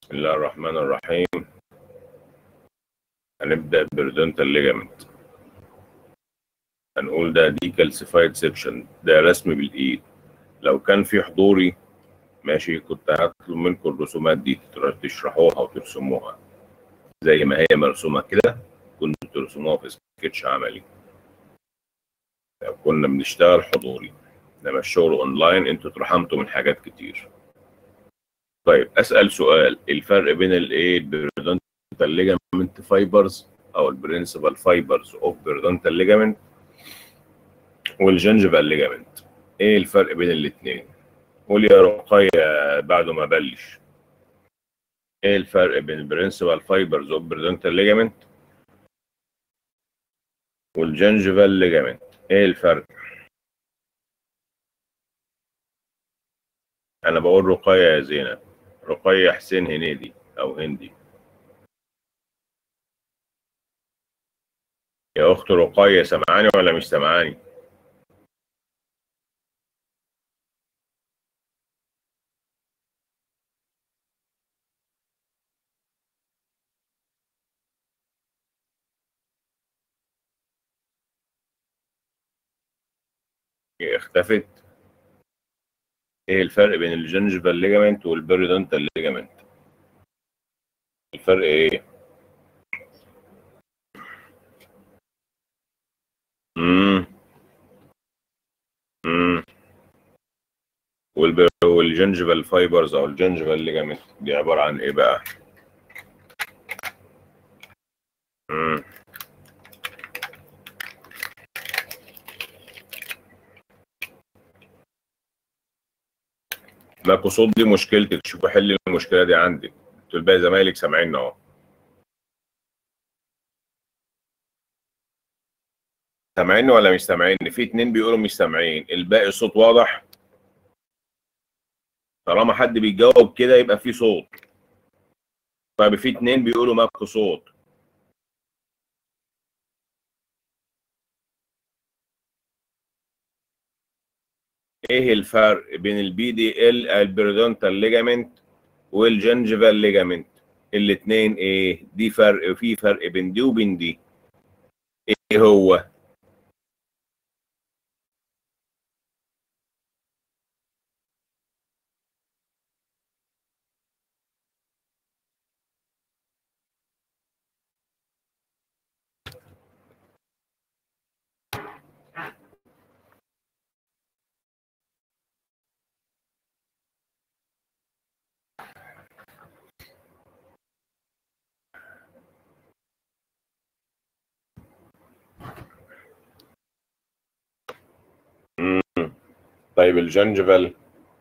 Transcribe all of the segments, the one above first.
بسم الله الرحمن الرحيم هنبدأ بردونتال ليجامنت هنقول ده دي كالسيفايد سيكشن ده رسم بالإيد لو كان في حضوري ماشي كنت هطلب منكم الرسومات دي تشرحوها وترسموها زي ما هي مرسومة كده كنتوا ترسموها في سكتش عملي لو كنا بنشتغل حضوري لما الشغل اونلاين انتوا اترحمتوا من حاجات كتير طيب اسال سؤال الفرق بين الايه البيرودونتال ليجامنت فايبرز او البرنسبل فايبرز اوف بيرودونتال ليجامنت والجنجبال ليجامنت ايه الفرق بين الاثنين قول يا رقية بعد ما بلش ايه الفرق بين البرنسبل فايبرز اوف بيرودونتال ليجامنت والجنجبال ليجامنت ايه الفرق انا بقول رقية يا زينب رقية حسين هنيدي او هندي يا اخت رقية سمعاني ولا مش سمعاني اختفت ايه الفرق بين الجنجبال ليجامنت والبيريدونتال ليجامنت الفرق ايه امم امم والجنجبال فايبرز او الجنجبال ليجامنت دي عباره عن ايه بقى امم لك صوت دي مشكلتك شوفوا حل المشكله دي عندك انتوا الباقي زمايلك سامعيننا اهو سامعيني ولا مش سامعيني في اتنين بيقولوا مش سامعين الباقي الصوت واضح طالما حد بيجاوب كده يبقى في صوت طيب في اتنين بيقولوا ماكو صوت ايه الفرق بين البي دي ال البريدونتال ليجامنت والجنجفال ليجامنت الاثنين ايه دي فرق في فرق بين دي وبين دي ايه هو طيب الجنجفال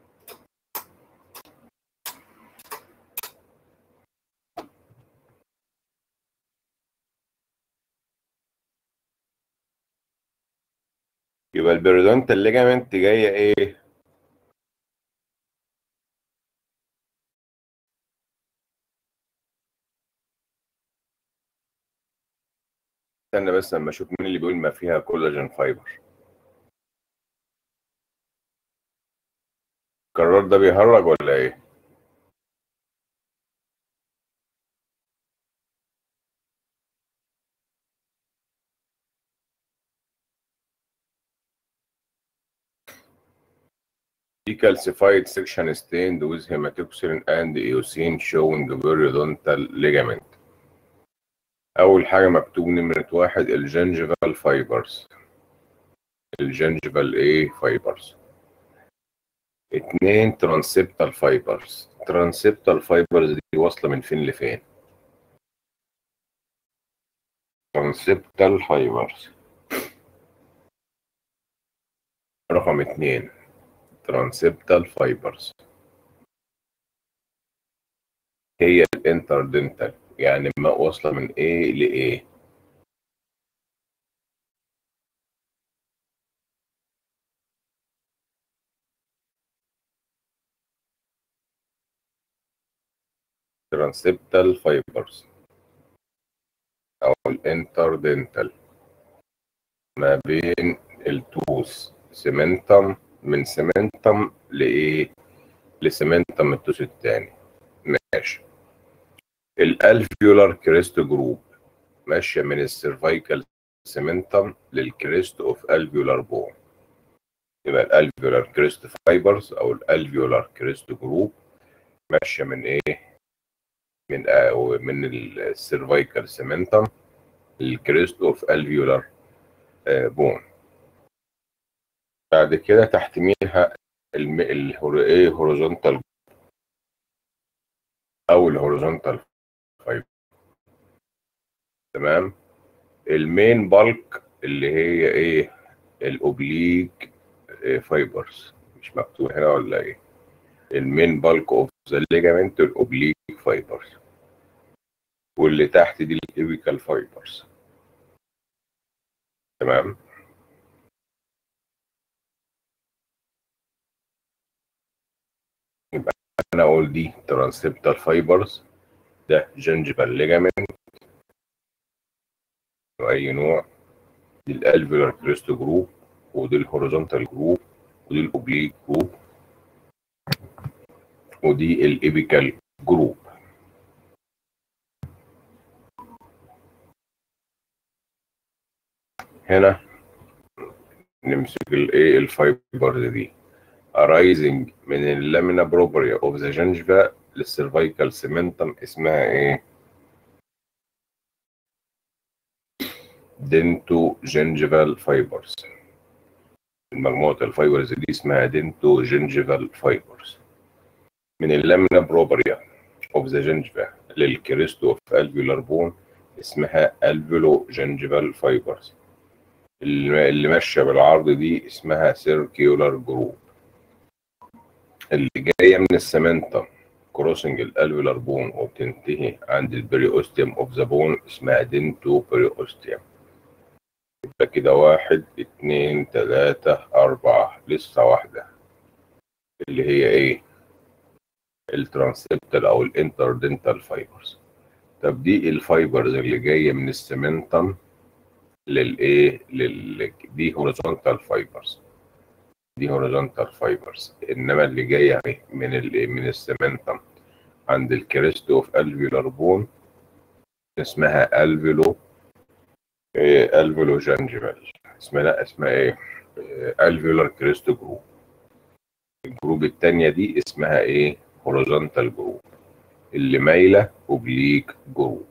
يبقى البيرودونتال ليجامنت جايه ايه استنى بس لما اشوف مين اللي بيقول ما فيها كولاجين فايبر القرار ده بيهرج ولا ايه decalcified section stained with hematoxylin and eosin showing periodontal ligament أول حاجة مكتوب نمرة واحد الجنجفال فايبرز الجنجفال ايه فايبرز اتنين ترانسبتال فايبرز ترانسبتال فايبرز دي واصلة من فين لفين ترانسبتال فايبرز رقم اتنين ترانسبتال فايبرز هي الانتردنتال يعني ما واصلة من ايه لايه ترانسبتال فايبرز او الانتردنتال ما بين التوس سيمنتم من سيمنتم لايه لسيمنتم التوس الثاني ماشي الالفيولار كريست جروب ماشيه من السيرفايكال سيمنتم للكريست اوف الفيولار بون يبقى الالفيولار كريست فايبرز او الالفيولار كريست جروب ماشيه من ايه من آه من السيرفايكال سيمنتم للكريست اوف الفيولار بون بعد كده تحت منها ايه هوريزونتال او الهوريزونتال فايبر تمام المين بالك اللي هي ايه الاوبليك فايبرز مش مكتوب هنا ولا ايه المين بالك اوف ذا ليجامنت الاوبليك فايبرز واللي تحت دي الايبيكال فايبرز تمام يبقى انا اقول دي ترانسبتال فايبرز ده جنجبال ليجامنت واي نوع دي الالفيولار كريست جروب ودي الهوريزونتال جروب ودي الاوبليك جروب ودي الايبيكال جروب هنا نمسك الايه الفايبرز دي arising من اللامينا بروبريا اوف ذا جنجفا للسيرفايكال سيمنتم اسمها ايه؟ دينتو جنجفال فايبرز المجموعة الفايبرز دي اسمها دينتو جنجفال فايبرز من اللامينا بروبريا اوف ذا جنجفا للكريستو اوف الفيولار بون اسمها الفيولو جنجفال فايبرز اللي ماشيه بالعرض دي اسمها سيركيولار جروب اللي جايه من السمنتم كروسنج الالفيولار بون وبتنتهي عند البريوستيوم اوف ذا بون اسمها دينتو بريوستيوم يبقى كده واحد اتنين تلاتة أربعة لسه واحدة اللي هي إيه؟ الترانسبتال أو الانتردنتال فايبرز طب دي الفايبرز اللي جاية من السمنتم للإيه؟ لل دي هوريزونتال فايبرز دي هوريزونتال فايبرز انما اللي جايه من ال من السمنتم عند الكريست اوف الفيولار بون اسمها الفيلو إيه الفيلو جانجيفال اسمها لا اسمها ايه الفيولار كريست جروب الجروب الثانيه دي اسمها ايه هوريزونتال جروب اللي مايله اوبليك جروب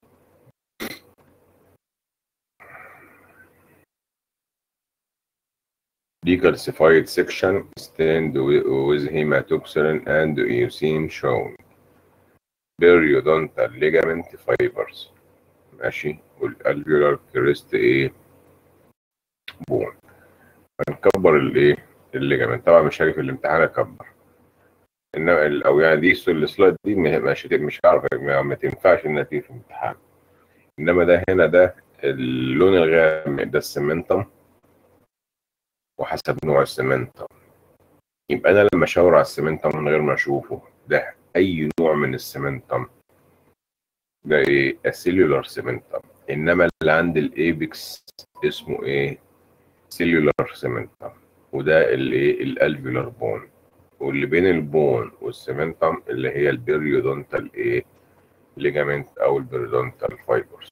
decalcified section stained with hematoxylin and eosine shown periodontal ligament fibers ماشي والالفيولار كريست ايه بون هنكبر الايه الليجامنت طبعا مش هاجي في الامتحان اكبر انما او يعني دي السلايد دي مش مش هعرف ما تنفعش انها تيجي في الامتحان انما ده هنا ده اللون الغامق ده السمنتم وحسب نوع السمنتم يبقى انا لما اشاور على السمنتم من غير ما اشوفه ده اي نوع من السمنتم ده ايه السيلولار سمنتم انما اللي عند الايبكس اسمه ايه سيلولار سمنتم وده الايه الالفيولار بون واللي بين البون والسمنتم اللي هي البريودونتال ايه ليجامنت او البريودونتال فايبرز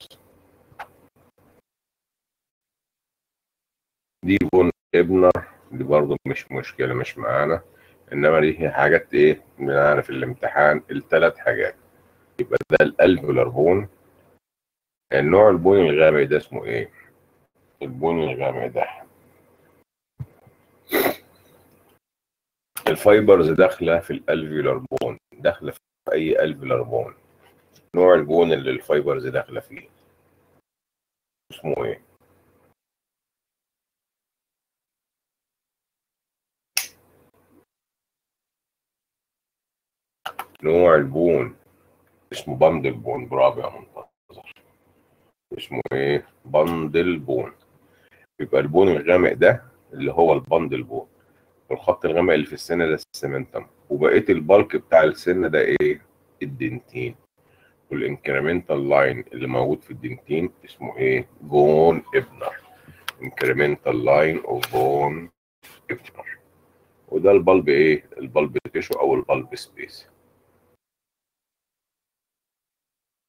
دي بون ابنر دي برضه مش مشكله مش معانا انما دي هي حاجات ايه معانا في الامتحان الثلاث حاجات يبقى ده الالفيولار بون النوع البون الغامق ده اسمه ايه البون الغامق ده الفايبرز داخله في الالفيولار بون داخله في اي الفيولار بون نوع البون اللي الفايبرز داخله فيه اسمه ايه نوع البون اسمه بندل بون برافو يا منتظر اسمه ايه بندل بون يبقى البون الغامق ده اللي هو البندل بون والخط الغامق اللي في السنه ده السمنتم وبقيه البلك بتاع السنه ده ايه الدنتين والانكريمنتال لاين اللي موجود في الدنتين اسمه ايه بون ابنر انكريمنتال لاين اوف بون ابنر وده البلب ايه البلب تيشو او البلب سبيس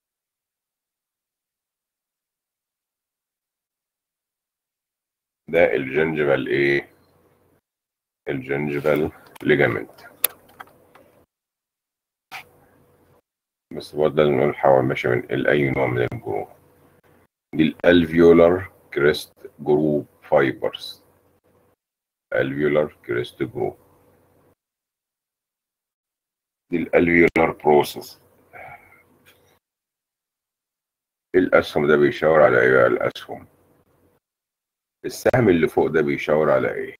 ده الجنجبال ايه الجنجبال ليجامنت بس برضه لازم نقول حاول ماشي من ال- اي نوع من الجروب دي الالفيولار كريست جروب فايبرز الفيولار كريست جروب دي الالفيولار بروسيس الاسهم ده بيشاور على ايه بقى الاسهم السهم اللي فوق ده بيشاور على ايه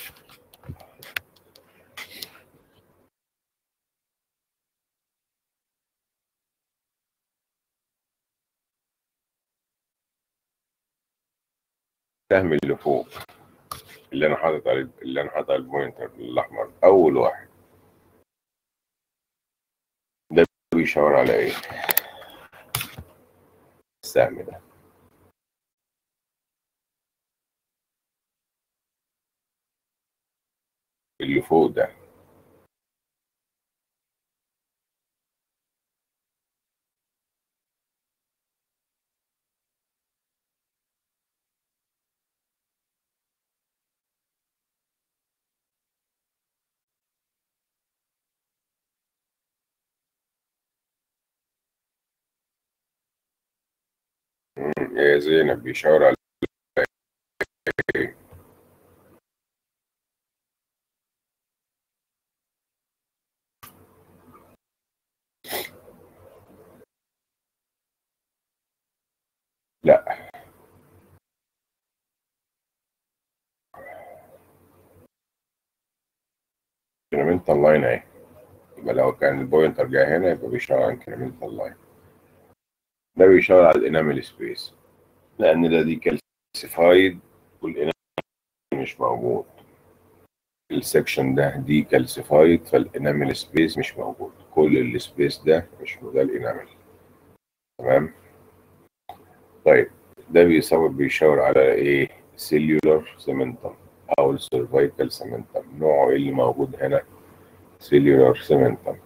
السهم اللي فوق اللي انا حاطط عليه اللي انا حاطط على البوينتر الاحمر اول واحد ده بيشاور على ايه السهم ده اللي فوق ده مم، يا زينب بيشاور على ايه لا انكريمنتال لاين اهي يبقى لو كان البوينتر جاي هنا يبقى بيشاور على انكريمنتال لاين ده بيشاور على الانامل سبيس لان ده دي كالسيفايد والانامل مش موجود السكشن ده دي كالسيفايد فالانامل سبيس مش موجود كل السبيس ده مش ده الانامل تمام طيب ده بيصور بيشاور على ايه سيلولار سيمنتم او السيرفايكال سيمنتم نوعه ايه اللي موجود هنا سيلولار سيمنتم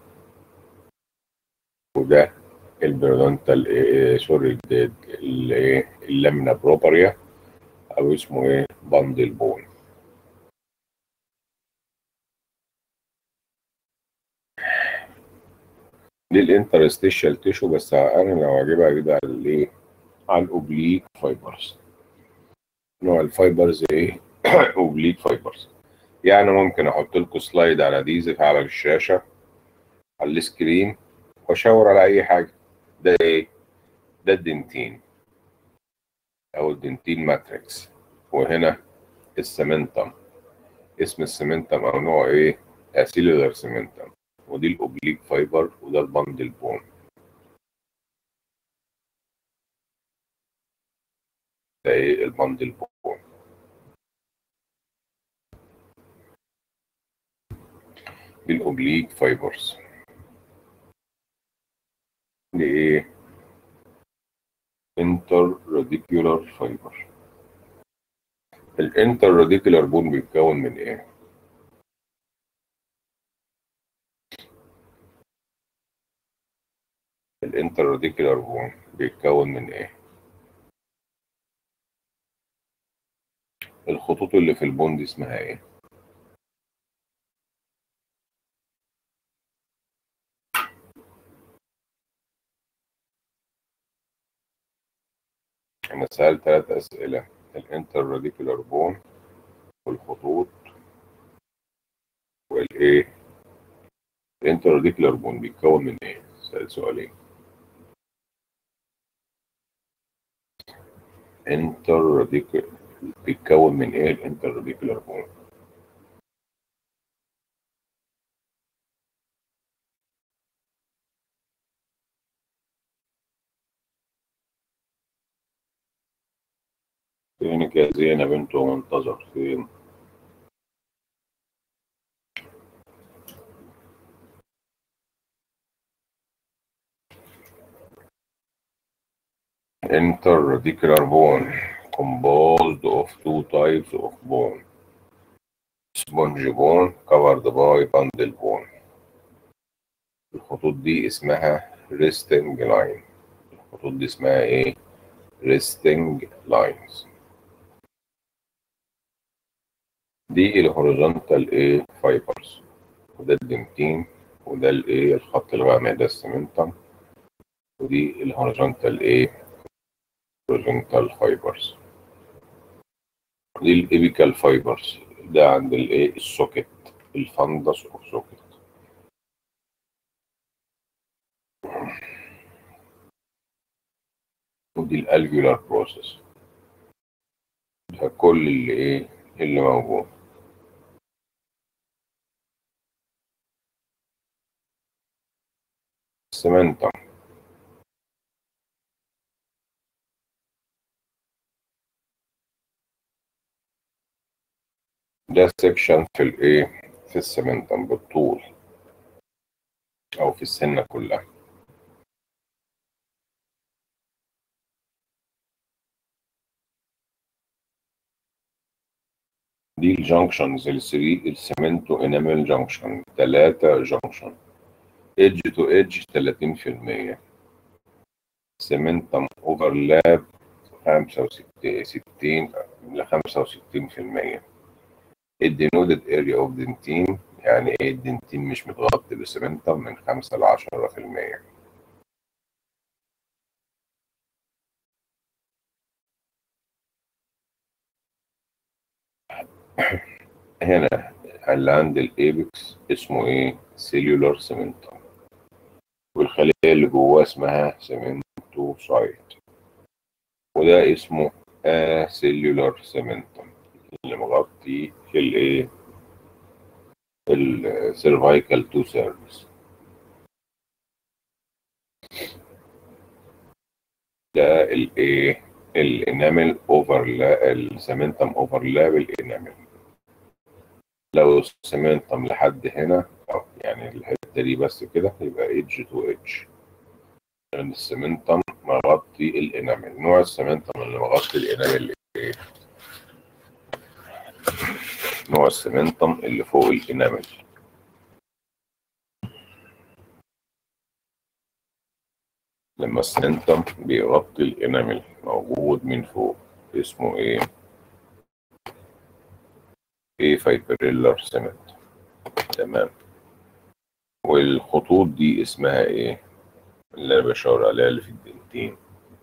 وده البرودونتال إيه سوري الايه اللامنا بروبريا او اسمه ايه باندل بون دي الانترستيشال تيشو بس انا لو اجيبها اجيبها على الايه على الاوبليك فايبرز نوع الفايبرز ايه اوبليك فايبرز يعني ممكن احط لكم سلايد على دي على الشاشه على السكرين واشاور على اي حاجه ده ايه ده الدنتين او الدنتين ماتريكس وهنا السمنتم اسم السمنتم او نوع ايه اسيلولار سمنتم ودي الاوبليك فايبر وده البندل بون ده ايه البندل بون دي الاوبليك فايبرز دي ايه انتر راديكولار فايبر الانتر راديكولار بون بيتكون من ايه الانتر راديكولار بون بيتكون من ايه الخطوط اللي في البون دي اسمها ايه انا سألت ثلاث اسئله الانتر راديكولار بون والخطوط والايه الانتر راديكولار بون بيتكون من ايه سألت سؤالين انتر راديكولار بيتكون من ايه الانتر راديكولار بون فينك يا زينة بنت ومنتظر فين Interradicular bone composed of two types of bone. Sponge bone covered by bundle bone. الخطوط دي اسمها resting line. الخطوط دي اسمها ايه؟ resting lines. دي الهوريزونتال ايه فايبرز وده الدنتين وده الايه الخط الغامق ده السمنتم ودي الهوريزونتال ايه هوريزونتال فايبرز دي الابيكال فايبرز ده عند الايه السوكت الفندس او سوكت ودي الالفيولار بروسيس ده كل اللي ايه اللي موجود السمنتم ده سيكشن في الايه في السمنتم بالطول او في السنه كلها دي الجنكشنز الثري السمنتو انامل جنكشن ثلاثة جنكشن ايدج تو ايدج 30% سمنتم اوفرلاب 65 ل 65% الدينودد اريا اوف دنتين يعني ايه الدنتين مش متغطي بسمنتم من 5 ل 10% هنا اللي عند الايبكس اسمه ايه سيلولار سيمنتوم والخلية اللي جواه اسمها سيمنتوسايت وده اسمه اسيلولار سيمنتوم اللي مغطي في الايه السيرفايكال تو سيرفيس ده الايه الانامل اوفرلا السيمنتم اوفرلاب الانامل لو السيمنتم لحد هنا أو يعني الحته دي بس كده يبقى ايدج تو ايدج لان السيمنتم مغطي الانامل نوع السيمنتم اللي مغطي الانامل ايه نوع السيمنتم اللي فوق الانامل لما السيمنتم بيغطي الانامل موجود من فوق اسمه ايه ايه فايبريلر سيمنت تمام والخطوط دي اسمها ايه اللي انا بشاور عليها اللي في الدنتين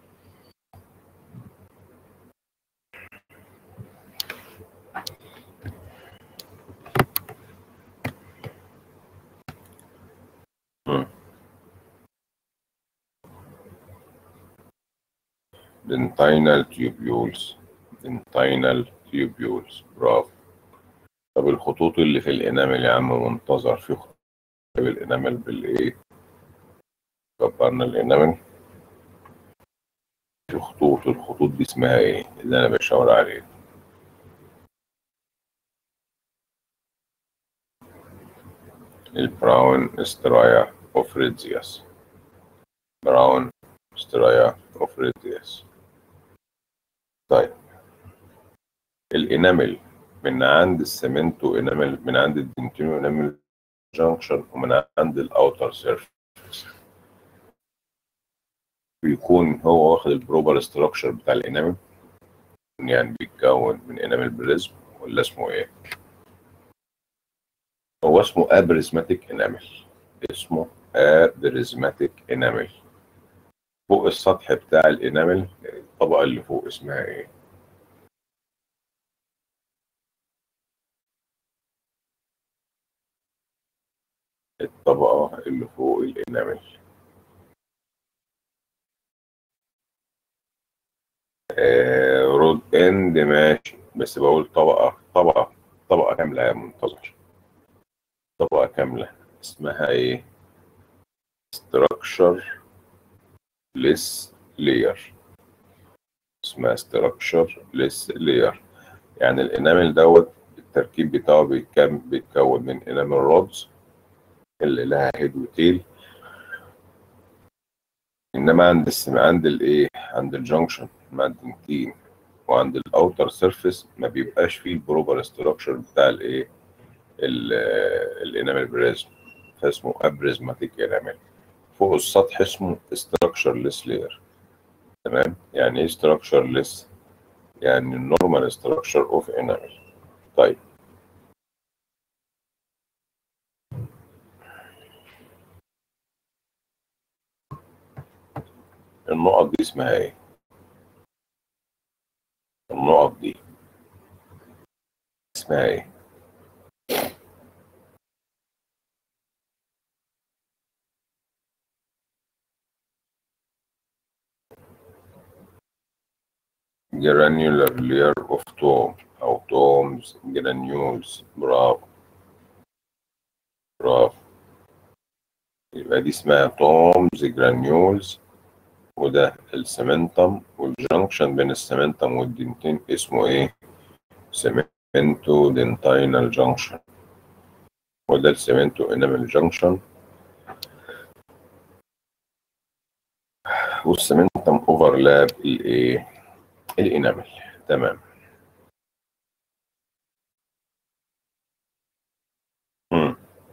dentinal tubules dentinal tubules برافو طب الخطوط اللي في الانامل يا عم منتظر في خطوط بالانامل بالايه كبرنا الانامل في خطوط الخطوط دي اسمها ايه اللي انا بشاور عليه البراون استرايا اوف ريدزياس براون استرايا اوف ريدزياس طيب الانامل من عند السمنتو انامل من عند الدنتينو انامل جانكشن ومن عند الاوتر سيرفيس بيكون هو واخد البروبر استراكشر بتاع الانامل يعني بيتكون من انامل بريزم ولا اسمه ايه هو اسمه ابريزماتيك انامل اسمه ابريزماتيك انامل فوق السطح بتاع الانامل الطبقه اللي فوق اسمها ايه الطبقة اللي فوق الإنامل آه رود اند ماشي بس بقول طبقة طبقة طبقة كاملة يا منتظر طبقة كاملة اسمها ايه structure less layer اسمها structure less layer يعني الانامل دوت التركيب بتاعه بيتكون من انامل رودز اللي لها هيد وتيل انما عند السم عند الايه عند الجنكشن عند الدنتين وعند الاوتر سيرفيس ما بيبقاش فيه البروبر ستراكشر بتاع الايه الانامل بريزم فاسمه ابريزماتيك انامل فوق السطح اسمه ستراكشر ليس لاير تمام يعني ايه ستراكشر ليس يعني النورمال ستراكشر اوف انامل طيب النقط دي اسمها ايه النقط دي اسمها ايه granular layer of tome أو tomes granules برافو برافو يبقى دي اسمها tomes granules وده السمنتم والجنكشن بين السمنتم والدنتين اسمه ايه؟ سمنتو دنتينال جنكشن وده السمنتو انامل جنكشن والسمنتم اوفرلاب الايه؟ الانامل تمام مم.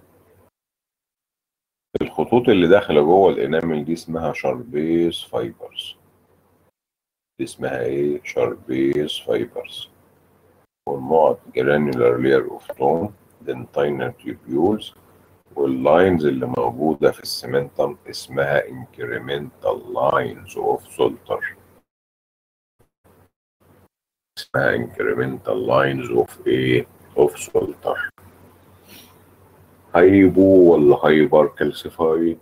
الخطوط اللي داخله جوه الانامل دي اسمها شاربيز فايبرز دي اسمها ايه شاربيز فايبرز والنقط جرانيولار لير اوف توم دنتينال تيوبيولز واللاينز اللي موجوده في السمنتم اسمها انكريمنتال لاينز اوف سولتر اسمها incremental lines of ايه of سولتر هايبو ولا هايبر كالسيفايد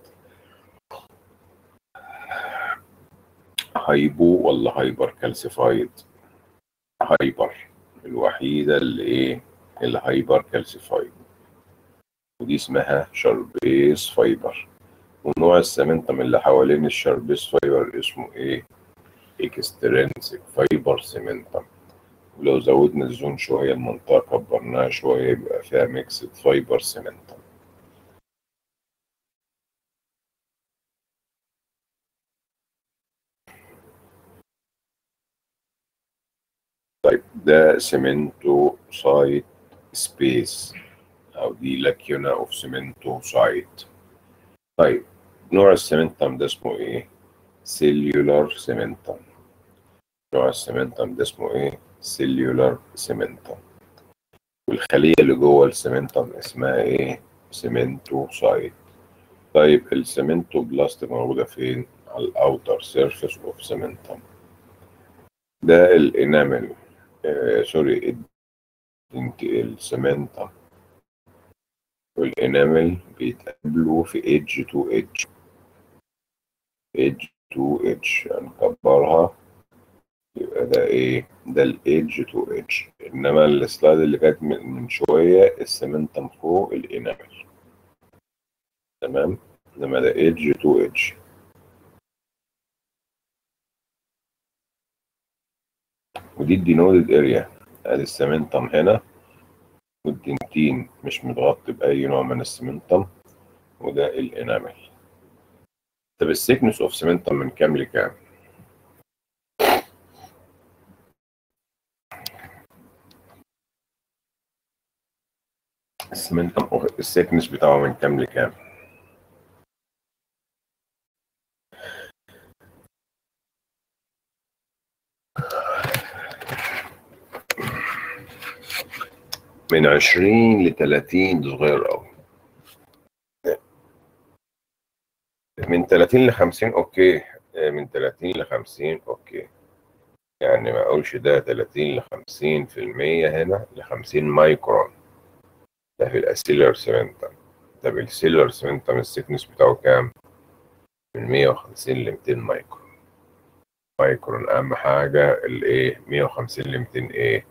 هايبو ولا هايبر كالسيفايد هايبر الوحيدة اللي ايه الهايبر كالسيفايد ودي اسمها شربيس فايبر ونوع السمنتم اللي حوالين الشربيس فايبر اسمه ايه اكسترنسك فايبر سمنتم ولو زودنا الزون شوية المنطقة كبرناها شوية يبقى فيها ميكسد فايبر سمنتم طيب ده سمنتو سايت سبيس أو دي لاكيونا أوف سمنتو سايت طيب نوع السمنتم ده اسمه إيه؟ سيلولار سمنتم نوع السمنتم ده اسمه إيه؟ سيلولار سمنتم والخلية اللي جوه السمنتم اسمها ايه؟ سمنتو سايت طيب السمنتو بلاست موجودة فين؟ على الاوتر سيرفيس اوف سمنتم ده الانامل آه سوري السمنتم والانامل بيتقابلوا في ايدج تو ايدج ايدج تو ايدج هنكبرها يبقى ده ايه ده الايدج تو ايدج انما السلايد اللي كانت من من شويه السمنتم فوق الانامل تمام انما ده ايدج تو ايدج ودي الدينودد اريا ادي السمنتم هنا والدنتين مش متغطي باي نوع من السمنتم وده الانامل طب السيكنس اوف سمنتم من كام لكام السمنتم السيكنس بتاعه من كام لكام من عشرين لتلاتين ده صغير أوي من تلاتين لخمسين أوكي من تلاتين لخمسين أوكي يعني ما أقولش ده تلاتين لخمسين في المية هنا لخمسين مايكرون ده في الأسيلر سمنتم طب السيلر سمنتم السيكنس بتاعه كام؟ من مية وخمسين لميتين مايكرون مايكرون أهم حاجة الإيه مية وخمسين لميتين إيه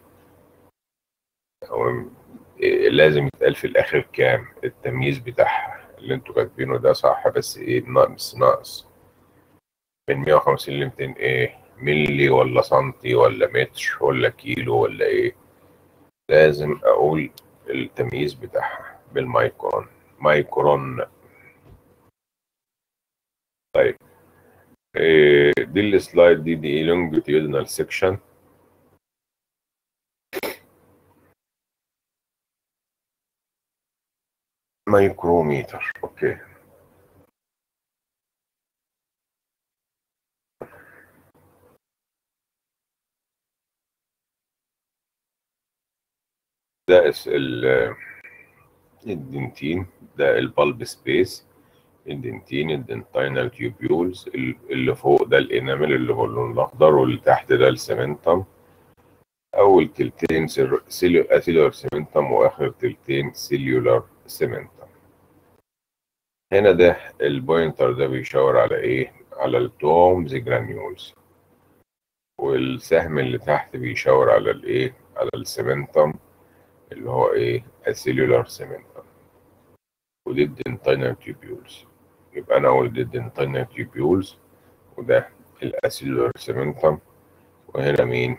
هو إيه لازم يتقال في الآخر كام التمييز بتاعها اللي انتوا كاتبينه ده صح بس ايه ناقص ناقص من 150 ل 200 ايه ملي ولا سنتي ولا متر ولا كيلو ولا ايه لازم اقول التمييز بتاعها بالمايكرون مايكرون طيب إيه دي السلايد دي دي لونجيتيودنال سيكشن مايكروميتر اوكي ده ال الدنتين ده البالب سبيس الدنتين الدنتينال تيوبيولز اللي فوق ده الانامل اللي هو اللون الاخضر واللي تحت ده السيمنتم اول تلتين سيلولار سيمنتم واخر تلتين سيلولار سيمنتم هنا ده البوينتر ده بيشاور على ايه على التومز جرانيولز والسهم اللي تحت بيشاور على الايه على السيمنتم اللي هو ايه السيلولار سيمنتم ودي الدنتينال تيوبيولز يبقى انا اقول دي الدنتينال تيوبيولز وده الاسيلولار سيمنتم وهنا مين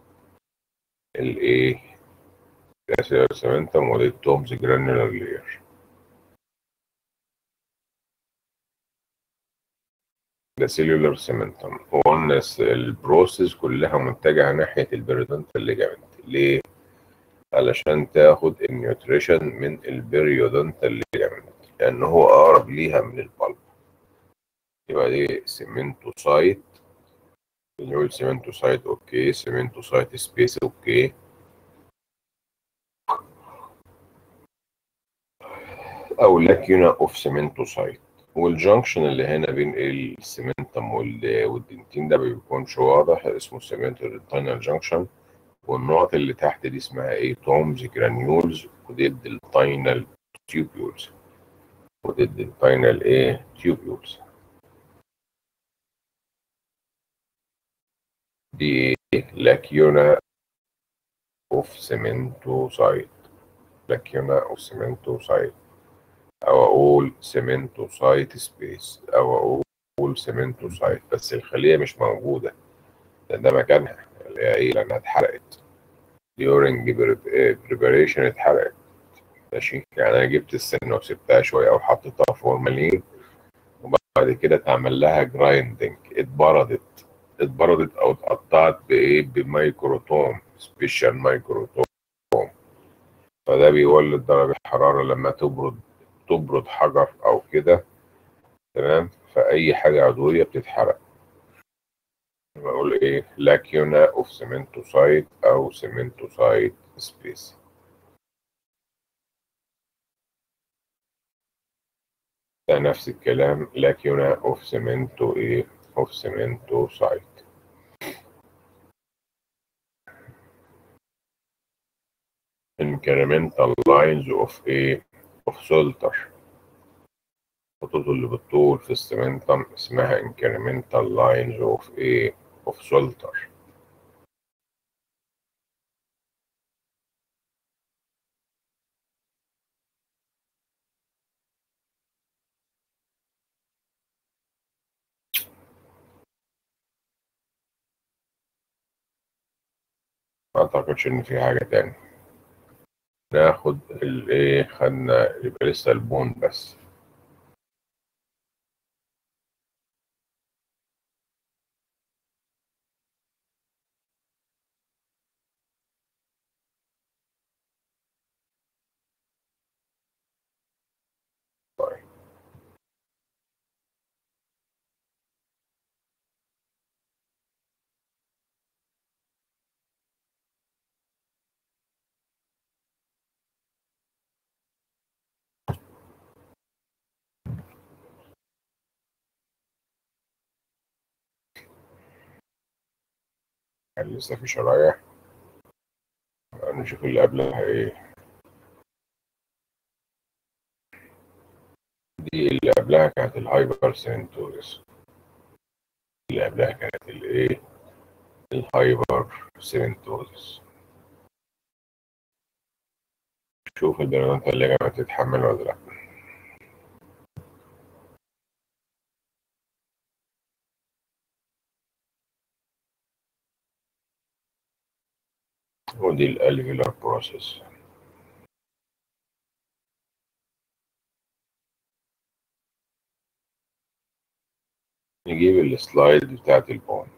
الايه الاسيلولار سيمنتم ودي التومز جرانيولار لير ده سيلولار سيمنتم وقلنا البروسيس كلها متجهه ناحيه البيريدونتال ليجامنت ليه؟ علشان تاخد النيوتريشن من البيريودونتال ليجامنت لان هو اقرب ليها من البلب يبقى دي سيمنتوسايت نقول سيمنتوسايت اوكي سيمنتوسايت سبيس اوكي او لاكيونا اوف سيمنتوسايت والجنكشن اللي هنا بين السيمنتم والدنتين ده بيكونش واضح اسمه سيمنتو جنكشن والنقط اللي تحت دي اسمها ايه تومز جرانيولز وضد التاينال تيوبيولز وضد التاينال ايه تيوبيولز دي لاكيونا اوف سيمنتوسايت لاكيونا اوف سيمنتوسايت او اقول سيمنتوسايت سبيس او اقول سيمنتوسايت بس الخليه مش موجوده ده, ده مكانها اللي هي ايه لانها اتحرقت during preparation اتحرقت ماشي يعني انا جبت السن وسبتها شويه او حطيتها فورمالين وبعد كده اتعمل لها جرايندنج اتبردت اتبردت او اتقطعت بايه بميكروتوم سبيشال مايكروتوم فده بيولد درجه حراره لما تبرد تبرد حجر او كده تمام فاي حاجه عضويه بتتحرق بقول ايه لاكيونا اوف سيمنتوسايت او سيمنتوسايت سبيس ده نفس الكلام لاكيونا اوف سيمنتو ايه اوف سيمنتوسايت incremental lines of ايه اوف سولتر الخطوط اللي بالطول في السمنتم اسمها incremental lines of ايه of سولتر ما اعتقدش ان في حاجة تاني ناخد الايه خدنا يبقى لسه البون بس طيب كان لسه في شرايح نشوف اللي قبلها ايه دي اللي قبلها كانت الهايبر سينتوريس اللي قبلها كانت الايه الهايبر سينتوريس شوف البنات اللي جايه تتحمل ولا لا ودي الالفيولار بروسيس نجيب السلايد بتاعت البون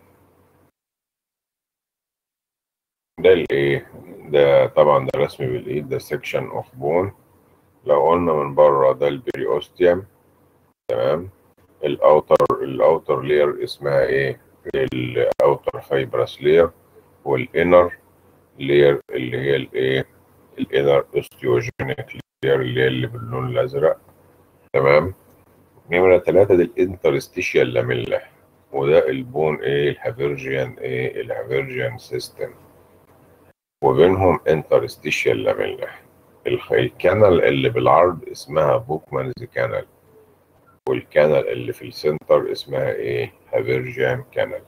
ده الايه ده طبعا ده رسم بالايد ده سيكشن اوف بون لو قلنا من بره ده البريوستيوم تمام الاوتر الاوتر لير اسمها ايه الاوتر فايبرس لير والانر لير اللي هي الايه الانر اوستيوجينيك لير اللي هي اللي باللون الازرق تمام نمرة تلاتة دي الانترستيشيال لاميلا وده البون ايه الهافيرجيان ايه الهافيرجيان سيستم وبينهم انترستيشيال لاميلا الكانال اللي بالعرض اسمها بوكمانز كانال والكانال اللي في السنتر اسمها ايه هافيرجيان كانال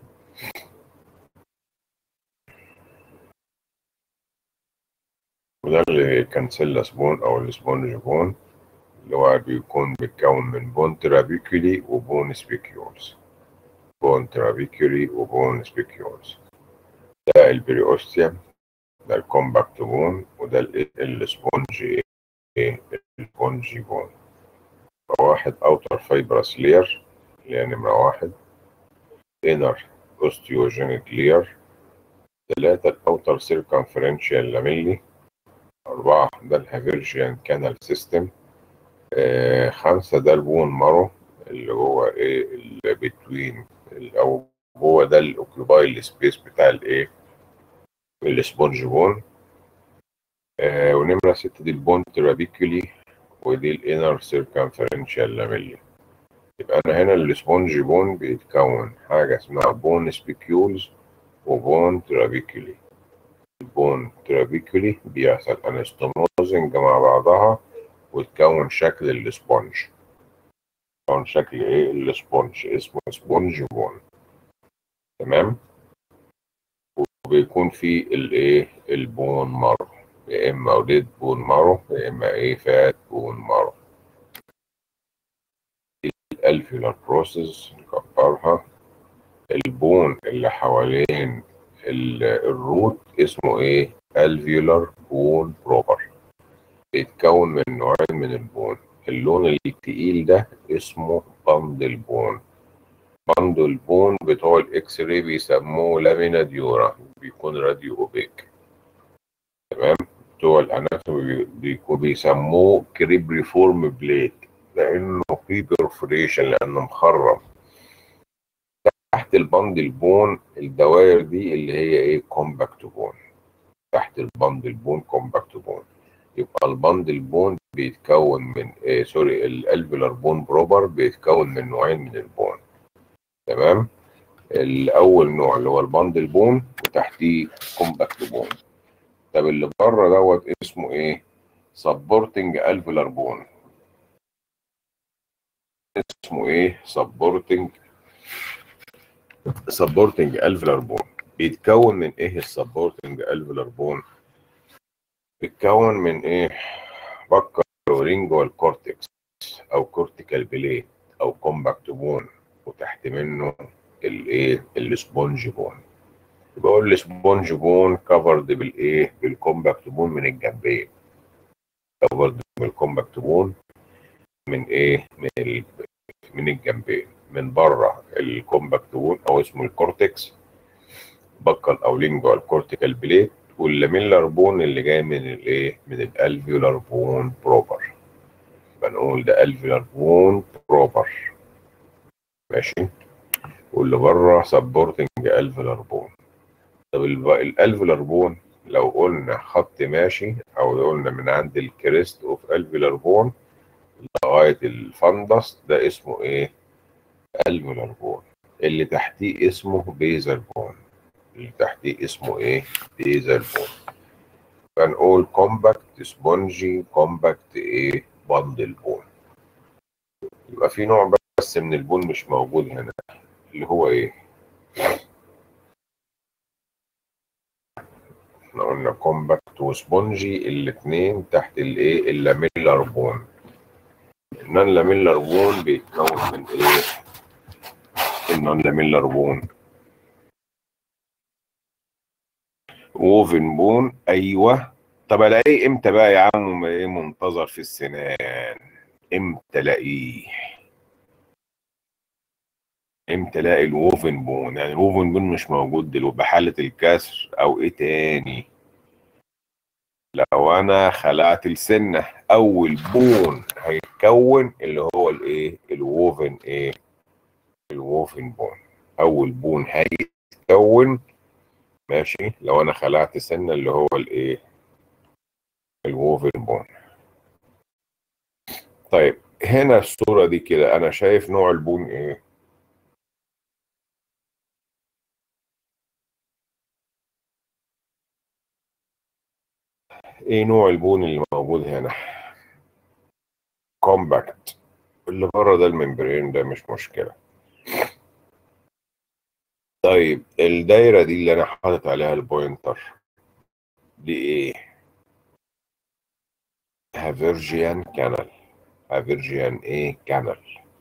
وده اللي كانسيلا سبون او السبونج بون اللي هو بيكون بيتكون من بون ترابيكولي وبون سبيكيولز بون ترابيكولي وبون سبيكيولز ده البريوستيوم ده الكومباكت بون وده السبونج ايه السبونج بون واحد اوتر فايبرس لير اللي هي نمرة واحد انر اوستيوجينيك لير ثلاثة الاوتر سيركمفرنشال لاميلي أربعة ده الهافيرجيان كانال سيستم آه خمسة ده البون مارو اللي هو ايه اللي بتوين او هو ده الاوكيباي سبيس بتاع الايه السبونج بون آه ونمرة ستة دي البون ترابيكولي ودي الانر سيركمفرنشال لاميلي يبقى انا هنا السبونج بون بيتكون حاجة اسمها بون سبيكيولز وبون ترابيكولي البون ترابيكولي بيحصل انستموزنج مع بعضها وتكون شكل السبونج تكون شكل ايه السبونج اسمه سبونج بون تمام وبيكون فيه الايه البون مارو يا اما وليد بون مارو يا اما ايه فات بون مارو الالفيولار بروسيس نكبرها البون اللي حوالين الروت اسمه ايه الفيولار بون بروبر بيتكون من نوعين من البون اللون التقيل ده اسمه باندل بون باندل بون بتوع الاكس راي بيسموه لامينا ديورا بيكون راديو اوبيك تمام بتوع الاناتومي بيكون بيسموه كريبريفورم بليت لانه في بيرفوريشن لانه مخرم تحت البندل بون الدوائر دي اللي هي ايه كومباكت بون تحت البندل بون كومباكت بون يبقى البندل بون بيتكون من إيه سوري الالفيلر بون بروبر بيتكون من نوعين من البون تمام الاول نوع اللي هو البندل بون وتحتيه كومباكت بون طب اللي بره دوت اسمه ايه سبورتنج الفيلر بون اسمه ايه سبورتنج سبورتنج الفيلر بون بيتكون من ايه السبورتنج الفيلر بون بيتكون من ايه بكر ورينجوال كورتكس او كورتيكال بليت او كومباكت بون وتحت منه الايه السبونج بون يبقى اقول السبونج بون كفرد بالايه بالكومباكت بون من الجنبين كفرد بالكومباكت بون من ايه من ال... من الجنبين من بره الكومباكت بون او اسمه الكورتكس بكال او لينجوال كورتيكال بليت واللاميلر بون اللي جاي من الايه من الالفيولار بون بروبر بنقول ده الفيولار بون بروبر ماشي واللي بره سبورتنج الفيولار بون طب الالفيولار بون لو قلنا خط ماشي او قلنا من عند الكريست اوف الفيولار بون لغايه الفندس ده اسمه ايه الفيولار بون اللي تحتيه اسمه بيزل بون اللي تحتيه اسمه ايه بيزل بون فنقول كومباكت سبونجي كومباكت ايه بندل بون يبقى في نوع بس من البون مش موجود هنا اللي هو ايه احنا قلنا كومباكت وسبونجي الاتنين تحت الايه اللاميلر بون النون لاميلر بون بيتكون من ايه النون لاميلر بون ووفن بون ايوه طب الاقيه امتى بقى يا عم ايه منتظر في السنان امتى الاقيه امتى الاقي الووفن بون يعني الووفن بون مش موجود دلوقتي بحاله الكسر او ايه تاني لو انا خلعت السنه اول بون هيتكون اللي هو الايه الووفن ايه الووفن بون اول بون هيتكون ماشي لو انا خلعت سنه اللي هو الايه الووفن بون طيب هنا الصورة دي كده أنا شايف نوع البون إيه؟ إيه نوع البون اللي موجود هنا؟ كومباكت اللي بره ده الممبرين ده مش مشكلة طيب الدايرة دي اللي أنا حاطط عليها البوينتر دي إيه؟ هافيرجيان كانال هافيرجيان إيه كانال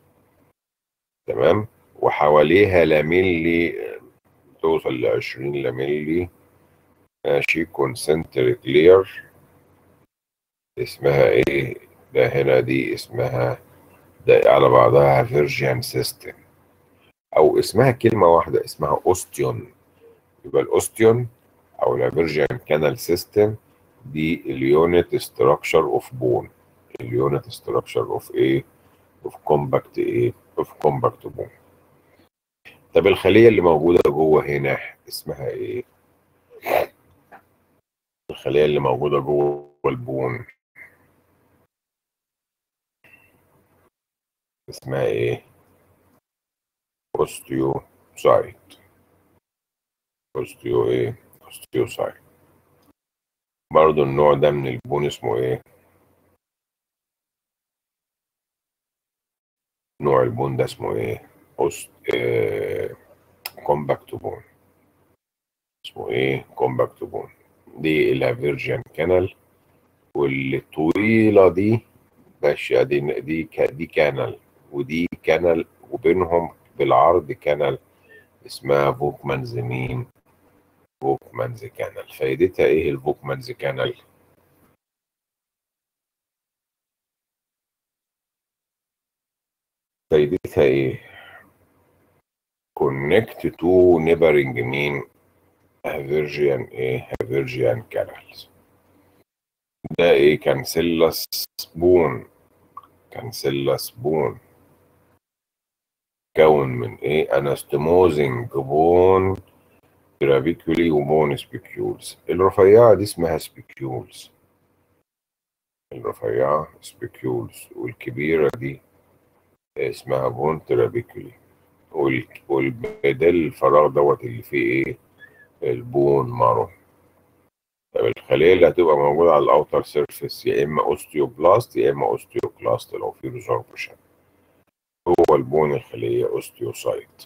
تمام وحواليها لاميلي توصل لعشرين لاميلي ماشي كونسنتريك لير اسمها ايه ده هنا دي اسمها ده على بعضها فيرجيان سيستم او اسمها كلمة واحدة اسمها اوستيون يبقى الاوستيون او الفيرجيان كانال سيستم دي اليونت ستراكشر اوف بون اليونت ستراكشر اوف ايه اوف كومباكت ايه اوف كومباكت بون طب الخلية اللي موجودة جوه هنا اسمها ايه الخلية اللي موجودة جوه البون اسمها ايه اوستيوسايت اوستيو ايه اوستيوسايت برضو النوع ده من البون اسمه ايه نوع البون ده اسمه ايه اوست إيه كومباكت بون اسمه ايه كومباكت بون دي الافيرجن كانال واللي طويلة دي ماشية دي دي دي كانال ودي كانال وبينهم بالعرض كانال اسمها فوكمانز مين فوكمانز كانال فايدتها ايه الفوكمانز كانال فايدتها ايه كونكت تو نيبرنج مين هافيرجيان ايه هافيرجيان كانالز ده ايه كانسيلاس بون كانسيلاس بون كون من ايه انستموزنج بون جرافيكولي وبون سبيكيولز الرفيعة دي اسمها سبيكيولز الرفيعة سبيكيولز والكبيرة دي اسمها بون ترابيكولي والبدل الفراغ دوت اللي فيه ايه البون مارو طب الخلية اللي هتبقى موجودة على الأوتر سيرفيس يا إما أوستيوبلاست يا إما أوستيوكلاست لو في ريزوربشن هو البون الخلية أوستيوسايت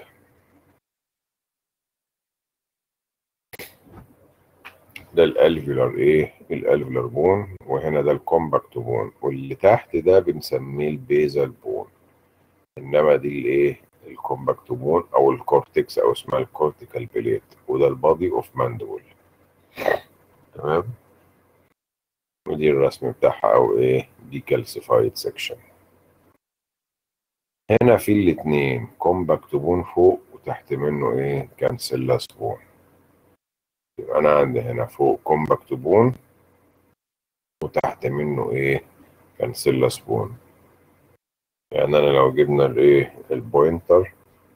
ده الالفيولار ايه الالفيولار بون وهنا ده الكومباكت بون واللي تحت ده بنسميه البيزال بون انما دي الايه الكومباكت بون او الكورتكس او اسمها الكورتيكال بليت وده البادي اوف ماندبل تمام ودي الرسم بتاعها او ايه دي كالسيفايد سيكشن هنا في الاتنين كومباكت بون فوق وتحت منه ايه كانسيلاس بون يبقى انا عندي هنا فوق كومباكت بون وتحت منه ايه كانسيلاس بون يعني انا لو جبنا الايه البوينتر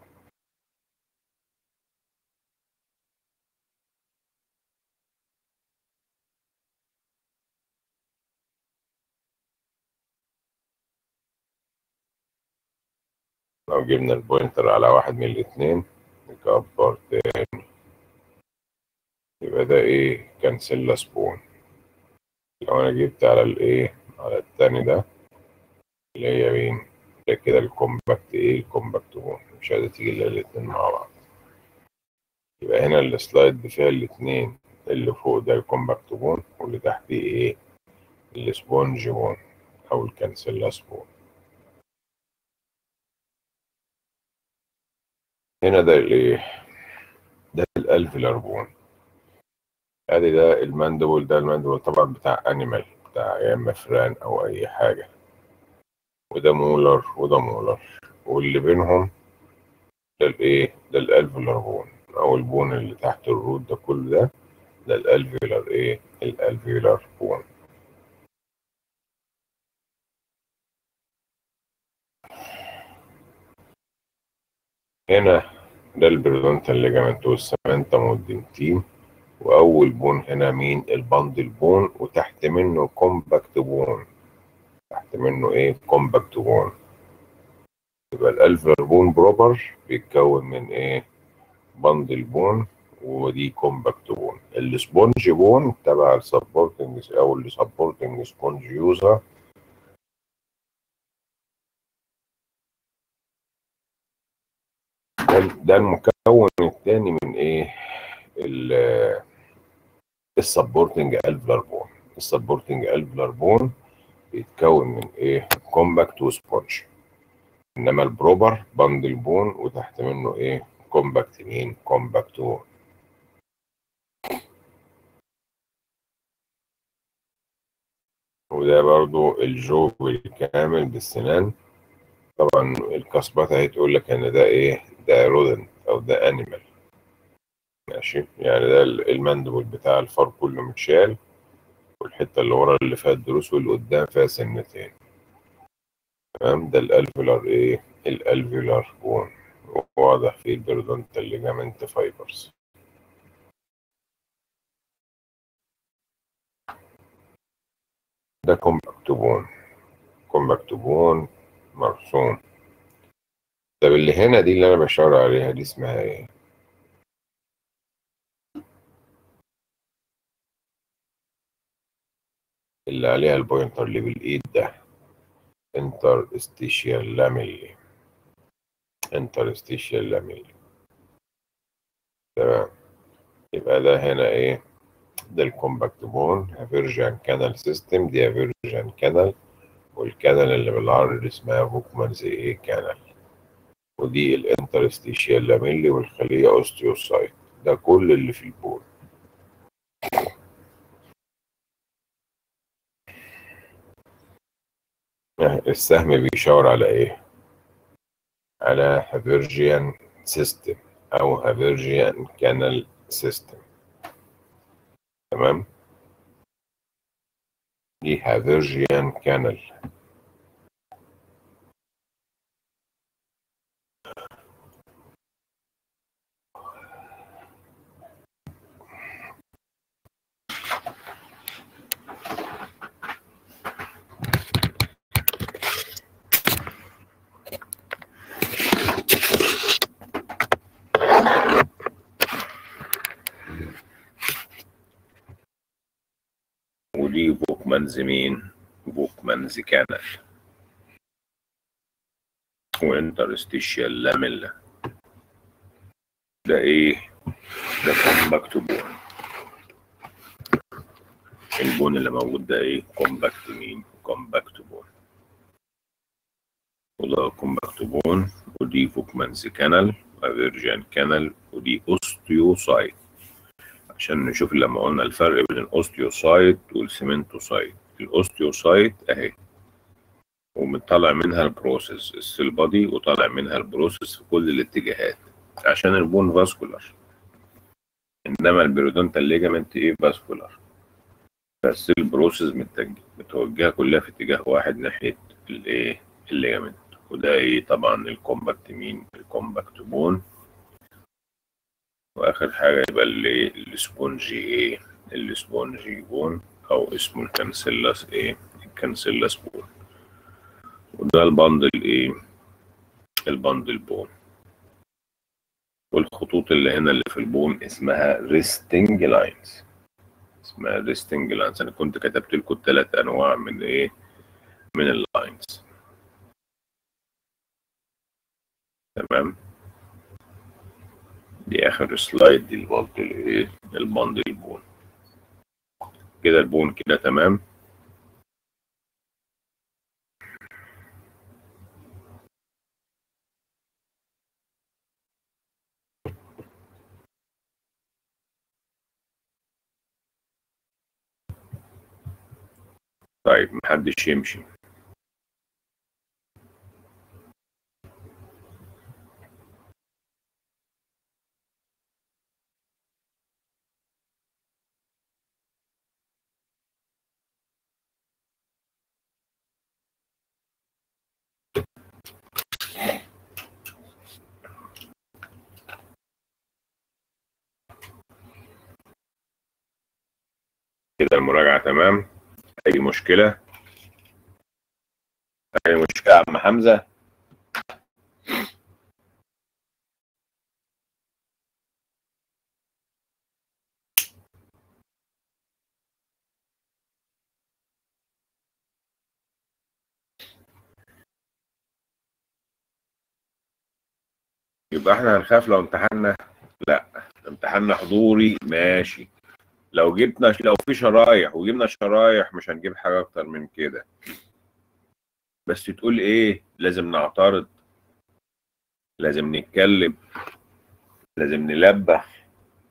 لو جبنا البوينتر على واحد من الاتنين نكبر تاني يبقى ده ايه كانسيلاس بون لو انا جبت على الايه على التاني ده اللي هي مين ده كده الكومباكت ايه الكومباكت بون مش عايزة تيجي الا الاتنين مع بعض يبقى هنا السلايد فيها الاتنين اللي فوق ده الكومباكت بون واللي تحتيه ايه السبونج بون او الكانسيلاس بون هنا ده الايه ده الالفيلار بون ادي ده الماندبل ده الماندبل طبعا بتاع انيمال بتاع يا اما فران او اي حاجه وده مولر وده مولر واللي بينهم ده الايه ده الالفيلار بون او البون اللي تحت الروت ده كل ده ده الالفيلار ايه الالفيلار بون هنا ده البريدونتال ليجامنت والسمنتم والدنتين واول بون هنا مين البندل بون وتحت منه كومباكت بون تحت منه ايه كومباكت بون يبقى الالفر بون بروبر بيتكون من ايه بندل بون ودي كومباكت بون السبونج بون تبع السبورتنج او السبورتنج سبونج يوزر ده ده المكون الثاني من ايه السبورتنج الفلر بون السبورتنج الفلر بون بيتكون من ايه كومباكت وسبونج انما البروبر بندل بون وتحت منه ايه كومباكت مين كومباكت بون وده برضو الجوب الكامل بالسنان طبعا الكسبات هتقول لك ان ده ايه ده رودنت او ده انيمال ماشي يعني ده المندبل بتاع الفار كله متشال والحته اللي ورا اللي فيها الضروس واللي قدام فيها سنتين تمام ده الالفيولار ايه الالفيولار بون واضح فيه البيرودونتال ليجامنت فايبرز ده كومباكت بون كومباكت بون مرسوم طب اللي هنا دي اللي انا بشاور عليها دي اسمها ايه اللي عليها البوينتر اللي بالايد ده انتر استيشيال لاميلي انتر استيشيال لاميلي تمام يبقى ده هنا ايه ده الكومباكت بون هافيرجان كانال سيستم دي هافيرجان كانال والكانال اللي بالعرض اسمها فوكمانز ايه كانال ودي الانترستيشيال لاميلي والخلية اوستيوسايت ده كل اللي في البون السهم بيشاور على ايه على هافيرجيان سيستم او هافيرجيان كانال سيستم تمام دي هافيرجيان كانال ودي بوكمانز مين بوكمانز كانال وانترستيشيال لاميلا ده ايه ده كومباكت بون البون اللي موجود ده ايه كومباكت مين كومباكت بون وده كومباكت بون ودي فوكمانز كانال وفيرجن كانال ودي اوستيوسايت عشان نشوف لما قلنا الفرق بين الاوستيوسايت والسيمنتوسايت الاوستيوسايت اهي ومطلع منها البروسيس السيل بادي وطالع منها البروسيس في كل الاتجاهات عشان البون فاسكولار انما البيرودونتال ليجامنت ايه فاسكولار بس البروسيس متوجهه كلها في اتجاه واحد ناحيه الايه الليجامنت وده ايه طبعا الكومباكت مين الكومباكت بون واخر حاجه يبقى اللي السبونجي ايه السبونجي بون او اسمه الكانسيلاس ايه الكانسيلاس بون وده البندل ايه البندل بون والخطوط اللي هنا اللي في البون اسمها ريستنج لاينز اسمها ريستنج لاينز انا كنت كتبت لكم ثلاث انواع من ايه من اللاينز تمام دي اخر سلايد دي البندل ايه البندل بون كده البون كده تمام طيب محدش يمشي كده المراجعة تمام أي مشكلة اي مشكله يا عم حمزه يبقى احنا هنخاف لو امتحنا لا امتحنا حضوري ماشي لو جبنا لو في شرايح وجبنا شرايح مش هنجيب حاجه اكتر من كده بس تقول ايه لازم نعترض لازم نتكلم لازم نلبخ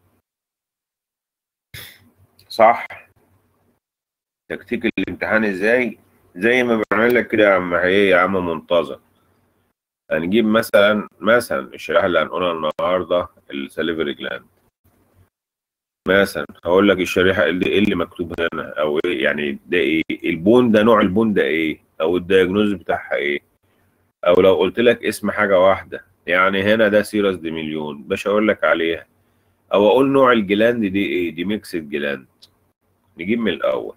صح تكتيك الامتحان ازاي زي ما بعمل لك كده يا عم ايه يا عم منتظر هنجيب مثلا مثلا الشريحه اللي هنقولها النهارده السليفري جلاند مثلا هقول لك الشريحه اللي ايه اللي مكتوب هنا او ايه يعني ده ايه البون ده نوع البون ده ايه او الدياجنوز بتاعها ايه او لو قلت لك اسم حاجه واحده يعني هنا ده سيرس دي مليون باش اقول لك عليها او اقول نوع الجلاند دي ايه دي ميكسد جلاند نجيب من الاول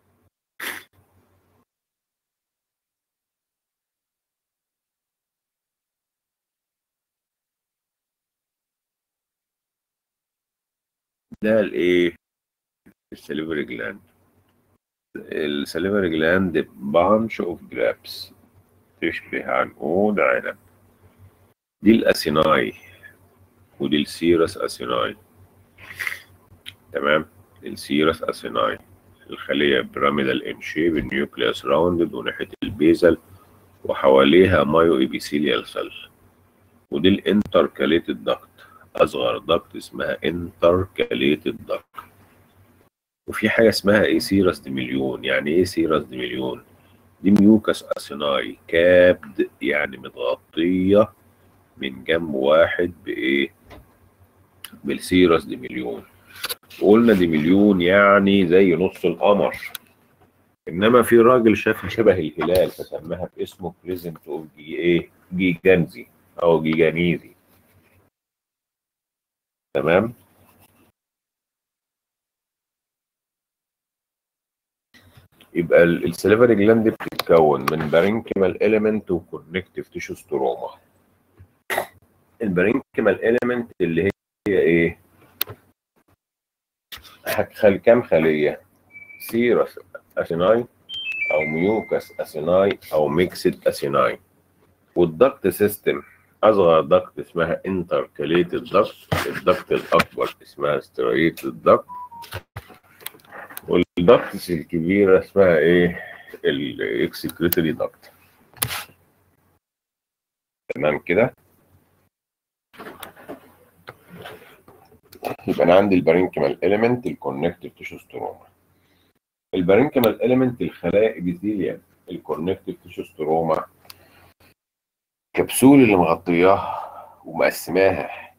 ده الايه السليفري جلاند السليفري جلاند بانش اوف جرابس تشبه عنقود عنب دي الاسيناي ودي السيرس اسيناي تمام السيرس اسيناي الخلية بيراميدال ان شيب النيوكليوس راوندد وناحية البيزل وحواليها مايو ايبيثيليال سيل ودي الانتركاليتد داكت اصغر داكت اسمها انتركاليتد داكت وفي حاجه اسمها ايه سيرس دي مليون يعني ايه سيرس دي مليون دي ميوكس اسيناي كابد يعني متغطيه من جنب واحد بايه بالسيرس دي مليون وقلنا دي مليون يعني زي نص القمر انما في راجل شاف شبه الهلال فسماها باسمه بريزنت اوف جي ايه جيجانزي او جيجانيزي تمام يبقى السليفري جلاند بتتكون من بارينكيمال اليمنت وكونكتيف تيشو ستروما البارينكيمال اليمنت اللي هي ايه خل كام خليه سيرس اسيناي او ميوكس اسيناي او ميكسد اسيناي والضغط سيستم اصغر ضغط اسمها انتركاليتد ضغط الضغط الاكبر اسمها ستريتد ضغط والضغط الكبيره اسمها ايه الاكسكريتري ضغط تمام كده يبقى انا عندي البارينكيمال اليمنت الكونكتيف تيشو ستروما البارينكيمال اليمنت الخلايا ابيثيليا الكونكتيف تيشو ستروما الكبسول اللي مغطياها ومقسماها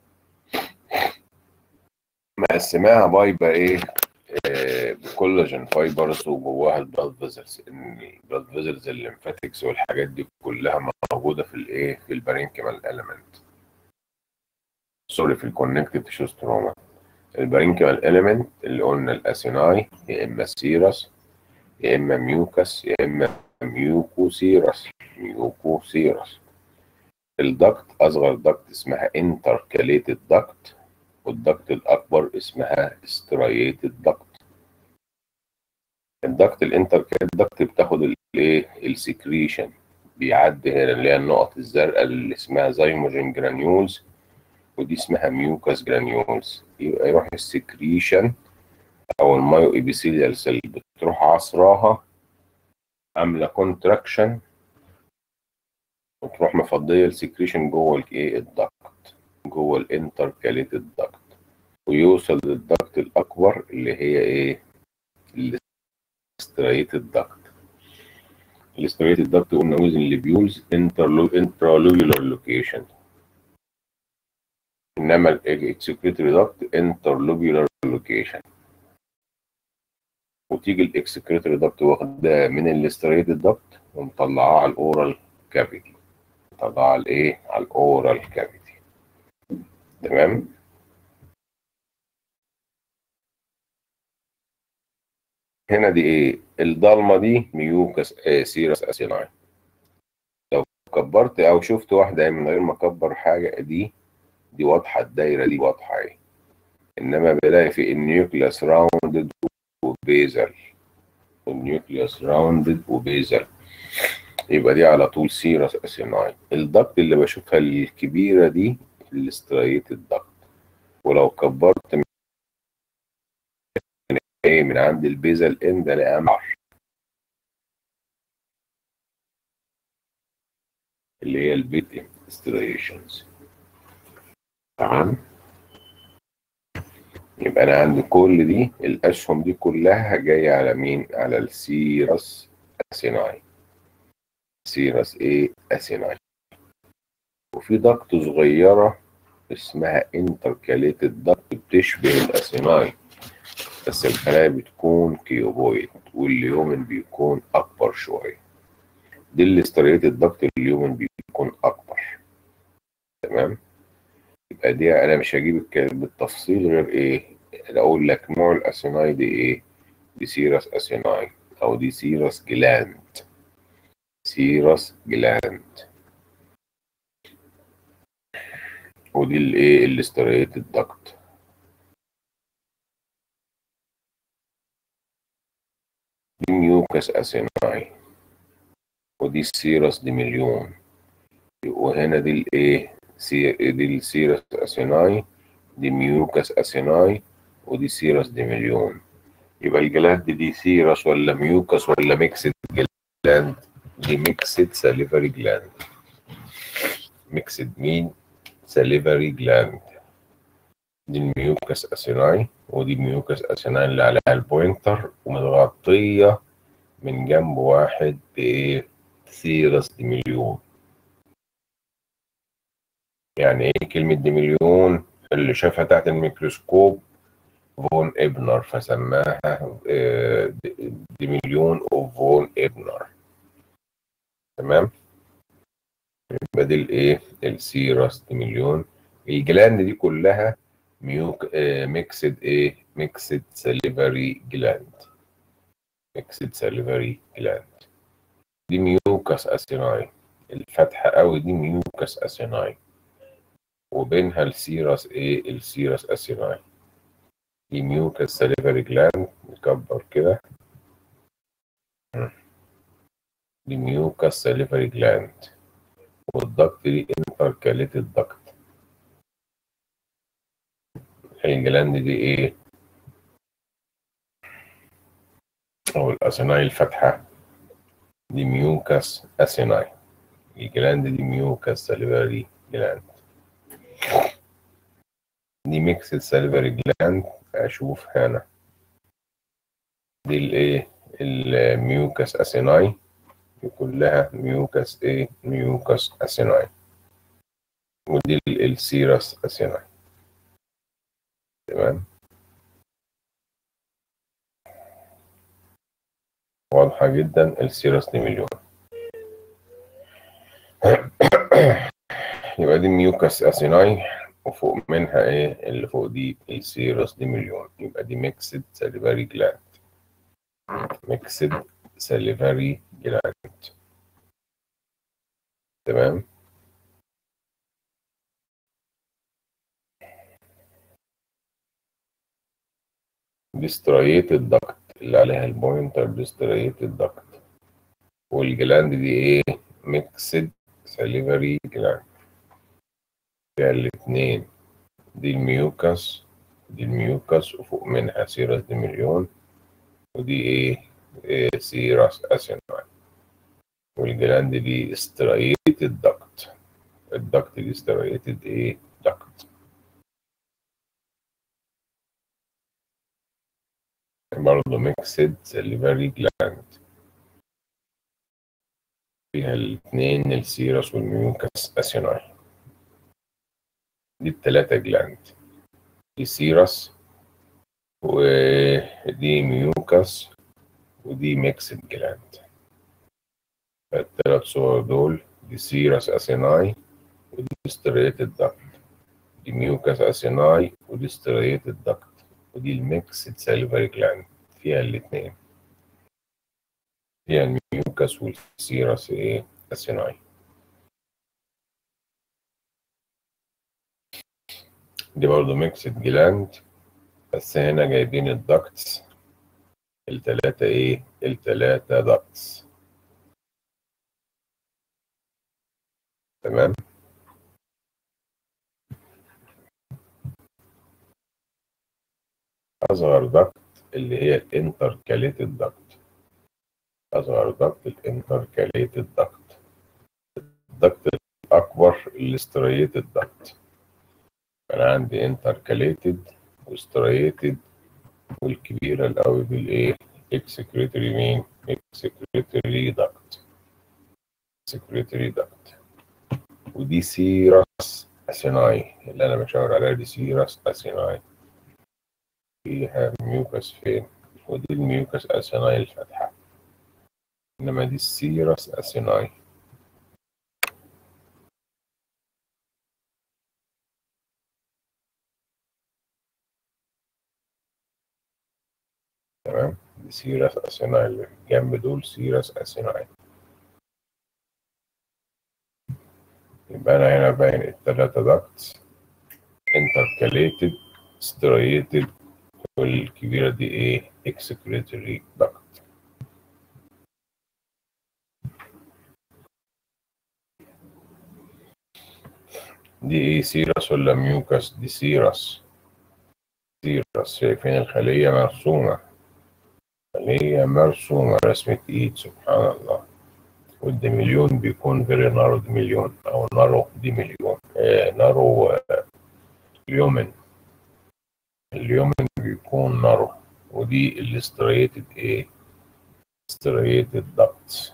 مقسماها بايبه ايه آه بكولاجين فايبرز وجواها البلاد فيزلز البلاد فيزلز الليمفاتكس والحاجات دي كلها موجوده في الايه في البارينكيمال اليمنت سوري في الكونكتيف تيشو ستروما البارينكيمال اليمنت اللي قلنا الاسيناي يا اما سيرس يا اما ميوكس يا اما ميوكوسيرس ميوكوسيرس الدكت اصغر دكت اسمها انتركاليتد دكت والدكت الاكبر اسمها ستريتد دكت الدكت الانتركاليتد دكت بتاخد الايه السكريشن بيعدي هنا اللي هي النقط الزرقاء اللي اسمها زيموجين جرانيولز ودي اسمها ميوكاس جرانيولز يبقى يروح السكريشن او المايو ايبيثيليال سيل بتروح عصراها عامله كونتراكشن وتروح مفضيه السكريشن جوه الايه الدكت جوه الانتركاليتد دكت ويوصل للدكت الاكبر اللي هي ايه الاستريتد دكت الاستريتد دكت قلنا وزن الليبيولز انترالوبيولار لوكيشن انما الاكسكريتوري دكت انترلوبيولار لوكيشن وتيجي الاكسكريتوري دكت واخدها من الاستريتد دكت ومطلعاها على الاورال كافيتي مطلعاها على الايه على الاورال كافيتي تمام هنا دي ايه الضلمه دي ميوكس آه سيرس اسيناي كبرت او شفت واحده من غير ما اكبر حاجه دي دي واضحه الدايره دي واضحه اهي انما بلاقي في النيوكليوس راوندد وبيزل النيوكليوس راوندد وبيزل يبقى دي على طول سيرس اسيناي الضغط اللي بشوفها الكبيره دي الاستريت الضغط ولو كبرت من ايه من عند البيزل اند الاقيها معر اللي هي البيت ستريشنز تمام يبقى انا عندي كل دي الاسهم دي كلها جايه على مين على السيرس اسيناي سيرس ايه اسيناي وفي ضغط صغيره اسمها انتركاليتد ضغط بتشبه الاسيناي بس الخلايا بتكون كيوبويد واليومن بيكون اكبر شويه دي الاستريت الضغط اليومن بيكون اكبر تمام يبقى دي انا مش هجيب الكلام بالتفصيل غير ايه انا اقول لك نوع الاسيناي دي ايه دي سيرس اسيناي او دي سيرس جلاند سيرس جلاند ودي الايه الاستريت الضغط دي ميوكس اسيناي ودي السيرس دي مليون وهنا دي الايه سي... دي السيرس اسيناي دي ميوكس اسيناي ودي سيرس دي مليون يبقى الجلاند دي سيرس ولا ميوكس ولا ميكسد جلاند دي ميكسد ساليفري جلاند ميكسد مين ساليفري جلاند دي الميوكس اسيناي ودي الميوكس اسيناي اللي عليها البوينتر ومتغطيه من جنب واحد بايه سيرس دي مليون يعني ايه كلمة دي مليون اللي شافها تحت الميكروسكوب فون ابنر فسماها دي مليون او فون ابنر تمام يبقى دي الايه السيرس دي مليون الجلاند دي كلها ميوك آه ميكسد ايه ميكسد ساليفري جلاند ميكسد ساليفري جلاند دي ميوكس اسيناي الفتحة قوي دي ميوكس اسيناي وبينها السيرس ايه السيرس اسيناي دي ميوكس ساليفري جلاند نكبر كده دي ميوكس ساليفري جلاند والضغط دي انتركاليتد ضغط الجلاند دي ايه او الاسيناي الفتحة دي ميوكس اسيناي الجلاند دي ميوكس ساليفري جلاند دي ميكس الساليفري جلاند اشوف هنا دي الايه الميوكس اسيناي دي كلها ميوكس ايه ميوكس اسيناي ودي السيرس اسيناي تمام واضحة جدا السيرس دي مليون يبقى دي ميوكس اسيناي وفوق منها ايه اللي فوق دي السيرس دي مليون يبقى دي ميكسد ساليفري جلاند ميكسد ساليفري جلاند تمام دي استريت الضغط اللي عليها البوينتر دي استريت الضغط والجلاند دي ايه ميكسد ساليفري جلاند فيها الاتنين دي الميوكس دي الميوكس وفوق منها سيرس دي مليون ودي ايه, إيه سيرس اسيناي والجلاند دي استريت الضغط الضغط دي استريتد ايه ضغط برضه ميكسد سليفري جلاند فيها الاتنين السيرس والميوكس اسيناي دي التلاتة جلاند دي سيرس ودي ميوكس ودي ميكسد جلاند التلات صور دول دي سيرس اسيناي ودي ستريت الضغط دي ميوكس اسيناي ودي ستريت الضغط ودي الميكسد ساليفري جلاند فيها الاتنين فيها الميوكس والسيرس ايه اسيناي دي برضه ميكسد جلاند بس هنا جايبين الدكتس التلاتة ايه التلاتة دكتس تمام أصغر دكت اللي هي الانتركاليتد دكت أصغر دكت الانتركاليتد دكت الدكت الأكبر الاستريتد دكت أنا عندي انتركاليتد وستريتد والكبيرة القوي بالإيه؟ اكسكريتوري مين؟ اكسكريتوري دكت اكسكريتوري دكت ودي سيرس أسيناي اللي أنا بشاور عليها دي سيرس أسيناي فيها ميوكس فين ودي الميوكس أسيناي الفاتحة إنما دي السيرس أسيناي تمام دي سيرس أسيناي اللي جنب دول سيرس أسيناي يبقى أنا هنا باين التلاتة داكتس انتركاليتد ستريتد والكبيرة دي ايه اكسكريتوري داكت دي ايه سيرس ولا ميوكس دي سيرس سيرس شايفين الخلية مرسومة خلية مرسومة رسمة ايد سبحان الله والدي مليون بيكون فيري نارو دي مليون او نارو دي مليون آه نارو آه اليومن اليومن بيكون نارو ودي الاستريتد ايه ستريتد دكتس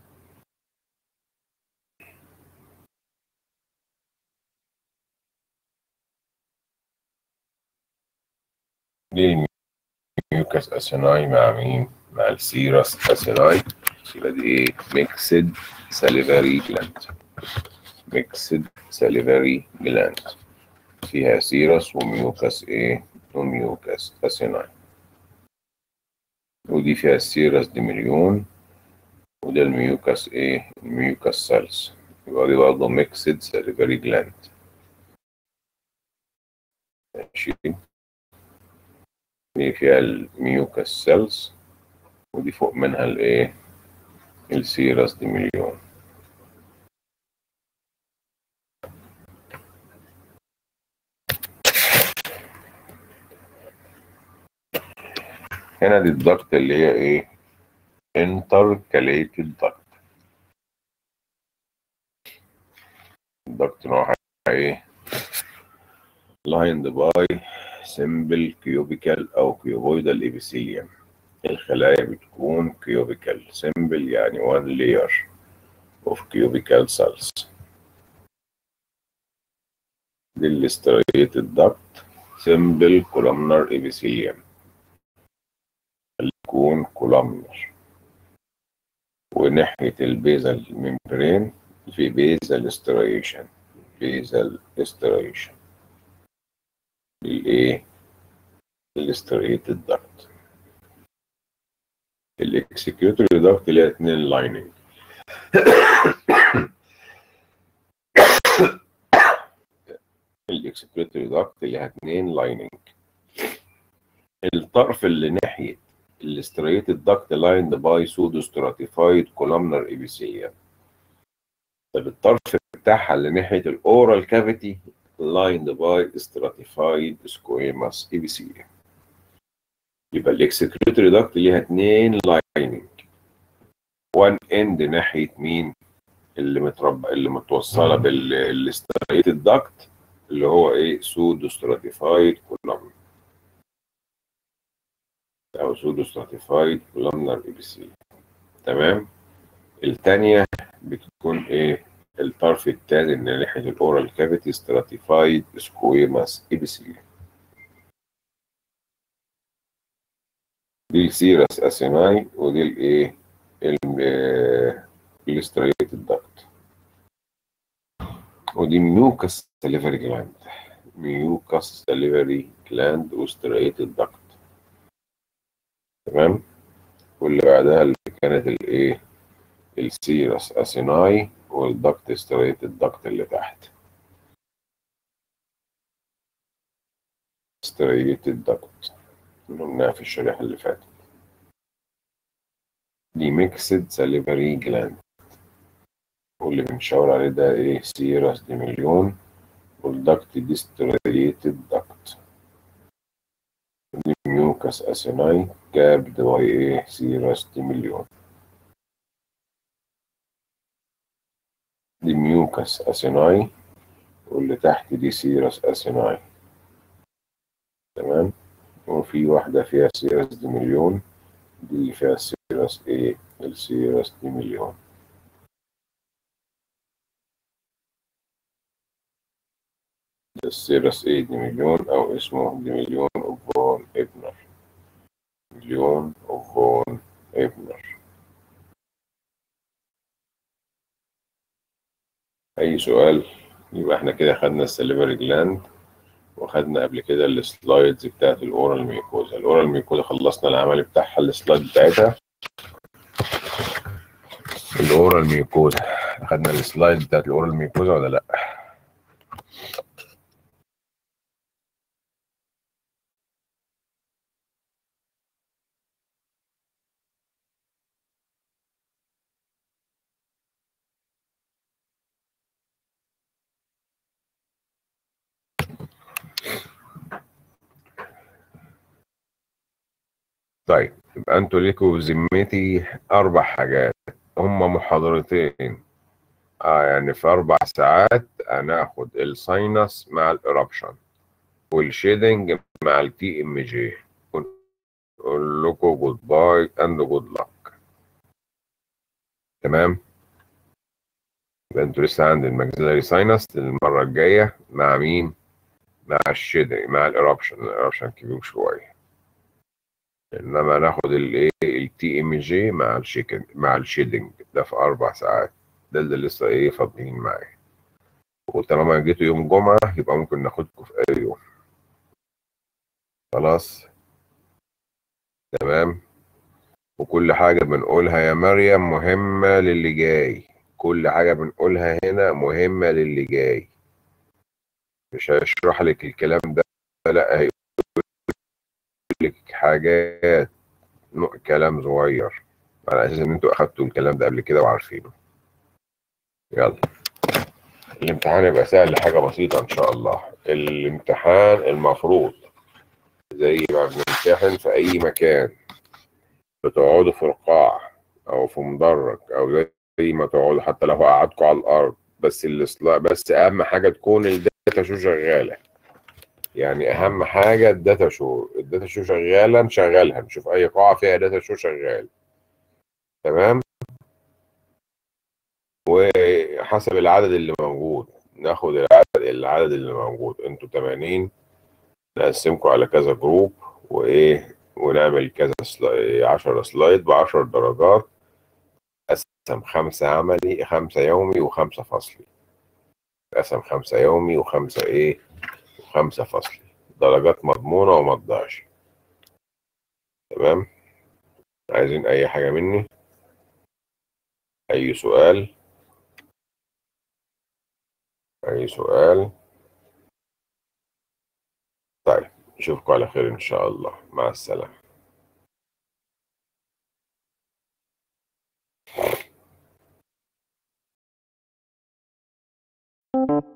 دي الميوكس اسيناي مع مين مع السيرس اسيناي يبقى دي ايه ميكسد ساليفاري جلاند ميكسد ساليفاري جلاند فيها سيرس وميوكس ايه وميوكس اسيناي ودي فيها السيرس دي مليون وده الميوكس ايه الميوكس سيلز يبقى دي برضه ميكسد ساليفاري جلاند ماشي دي فيها الميوكس سيلز ودي فوق منها الايه السيرس دي مليون هنا دي الضغط اللي هي ايه انتركاليتد ضغط الضغط نوعها ايه لايند باي سمبل كيوبيكال او كيوبويدال ايبيثيليوم الخلايا بتكون كيوبيكال سمبل يعني وان لاير اوف كيوبيكال سيلز دي الاستريتد دكت سمبل كولومنر ايبيثيليوم يكون كولومنر وناحية البيزل ممبرين في بيزل استريشن بيزل استريشن الايه الاستريتد دكت الاكسكيوتوري دكت اللي هي اتنين لايننج الاكسكيوتوري دكت اللي هي اتنين لايننج الطرف اللي ناحية الاستريتد دكت لايند باي سودو ستراتيفايد كولومنر ايبيثيليوم طب الطرف بتاعها اللي ناحية الاورال كافيتي lined by stratified squamous epithelium يبقى الاكسكريتوري داكت ليها اتنين لايننج وان اند ناحيه مين اللي متربع اللي متوصله بالاستريتد داكت اللي هو ايه سودو ستراتيفايد كولومنر او سودو ستراتيفايد كولومنر ابيثيليوم تمام الثانيه بتكون ايه الطرف الثاني من ناحيه الاورال كافيتي ستراتيفايد سكويماس ابيثيليوم دي السيرس اسيناي ودي الايه الاستريتد داكت ودي ميوكس سليفري جلاند ميوكس سليفري جلاند وستريتد داكت تمام واللي بعدها اللي كانت الايه السيرس اسيناي والدكت ستريتد داكت اللي تحت ستريتد داكت اللي قلناها في الشريحة اللي فاتت دي ميكسد ساليفري جلاند واللي بنشاور عليه ده ايه سيرس دي مليون والدكت دي ستريتد داكت دي ميوكس اسيناي كابد باي ايه سيرس دي مليون دي ميوكس اسيناي واللي تحت دي سيرس اسيناي تمام وفي واحدة فيها سيرس دي مليون دي اللي فيها سيرس ايه السيرس دي مليون ده السيرس ايه دي مليون او اسمه دي مليون اوفون ابنر مليون اوفون ابنر اي سؤال يبقى احنا كده خدنا السليفري جلاند وخدنا قبل كده السلايدز بتاعت الاورال ميكوزا الاورال ميكوزا خلصنا العمل بتاعها السلايد بتاعتها الاورال ميكوزا خدنا السلايد بتاعت الاورال ميكوزا ولا لا طيب يبقى انتوا ليكوا ذمتي اربع حاجات هما محاضرتين اه يعني في اربع ساعات هناخد الساينس مع الارابشن والشيدنج مع التي ام جي نقول لكم جود باي اند جود لك تمام يبقى انتوا لسه عند الماكسيلاري ساينس المره الجايه مع مين مع الشيدنج مع الارابشن الارابشن كبير شويه انما ناخد الايه التي ام جي مع الشيكن مع الشيدنج ده في اربع ساعات ده اللي لسه ايه فاضيين معايا وطالما جيتوا يوم جمعه يبقى ممكن ناخدكم في اي يوم خلاص تمام وكل حاجه بنقولها يا مريم مهمه للي جاي كل حاجه بنقولها هنا مهمه للي جاي مش هيشرح لك الكلام ده لا هيقول لك حاجات كلام صغير على اساس ان انتوا اخدتوا الكلام ده قبل كده وعارفينه يلا الامتحان يبقى سهل حاجه بسيطه ان شاء الله الامتحان المفروض زي ما بنمتحن في اي مكان بتقعدوا في القاع او في مدرج او زي ما تقعدوا حتى لو قعدتوا على الارض بس الاصلاح بس اهم حاجه تكون الداتا شو شغاله يعني اهم حاجه الداتا شو الداتا شو شغاله نشغلها نشوف اي قاعه فيها داتا شو شغال تمام وحسب العدد اللي موجود ناخد العدد العدد اللي موجود انتوا 80 نقسمكم على كذا جروب وايه ونعمل كذا سلايد 10 سلايد ب 10 درجات قسم خمسة عملي خمسة يومي وخمسة فصلي قسم خمسة يومي وخمسة ايه وخمسة فصلي درجات مضمونة وما تضيعش تمام عايزين اي حاجة مني اي سؤال اي سؤال طيب نشوفكم على خير ان شاء الله مع السلامة Thank you.